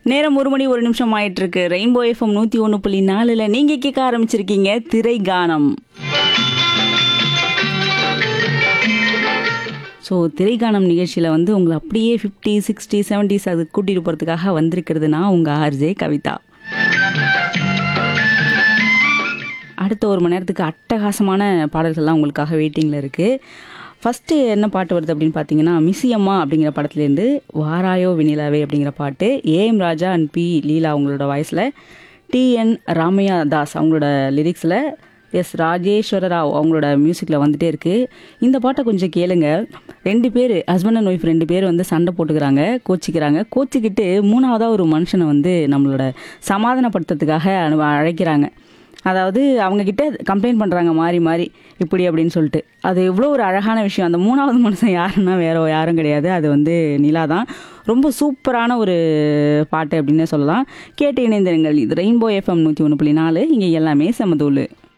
நேரம் ஒரு மணி ஒரு நிமிஷம் ஆயிட்டு இருக்கு ரெயின்போ எஃப்எம் நூத்தி ஒன்று புள்ளி நாலுல நீங்க கேட்க ஆரம்பிச்சிருக்கீங்க திரை கானம் ஸோ திரைக்கானம் நிகழ்ச்சியில் வந்து உங்களை அப்படியே ஃபிஃப்டி சிக்ஸ்டி செவன்டிஸ் அது கூட்டிகிட்டு போகிறதுக்காக வந்திருக்கிறது நான் உங்கள் ஆர்ஜே கவிதா அடுத்த ஒரு மணி நேரத்துக்கு அட்டகாசமான பாடல்கள்லாம் உங்களுக்காக வெயிட்டிங்கில் இருக்குது ஃபஸ்ட்டு என்ன பாட்டு வருது அப்படின்னு பார்த்தீங்கன்னா மிஸ்ஸியம்மா அப்படிங்கிற படத்துலேருந்து வாராயோ வினிலாவே அப்படிங்கிற பாட்டு AM Raja and P Leela அவங்களோட வாய்ஸில் டிஎன் ராமையா தாஸ் அவங்களோட லிரிக்ஸில் எஸ் ராஜேஸ்வர ராவ் அவங்களோட மியூசிக்கில் வந்துட்டே இருக்குது இந்த பாட்டை கொஞ்சம் கேளுங்க ரெண்டு பேர் ஹஸ்பண்ட் அண்ட் ஒய்ஃப் ரெண்டு பேர் வந்து சண்டை போட்டுக்கிறாங்க கோச்சிக்கிறாங்க கோச்சிக்கிட்டு மூணாவதாக ஒரு மனுஷனை வந்து நம்மளோட சமாதானப்படுத்துறதுக்காக அனு- அழைக்கிறாங்க அதாவது அவங்க கிட்ட கம்ப்ளைண்ட் பண்ணுறாங்க மாறி மாறி இப்படி அப்படின்னு சொல்லிட்டு அது எவ்வளோ ஒரு அழகான விஷயம் அந்த மூணாவது மனுஷன் யாருன்னா வேற யாரும் கிடையாது அது வந்து நிலா தான் ரொம்ப சூப்பரான ஒரு பாட்டு அப்படின்னு சொல்லலாம் கேட்டு இணைந்திருங்கள் இது ரெயின்போ எஃப்எம் நூற்றி ஒன்று புள்ளி நாலு இங்கே எல்லாமே செமதூள்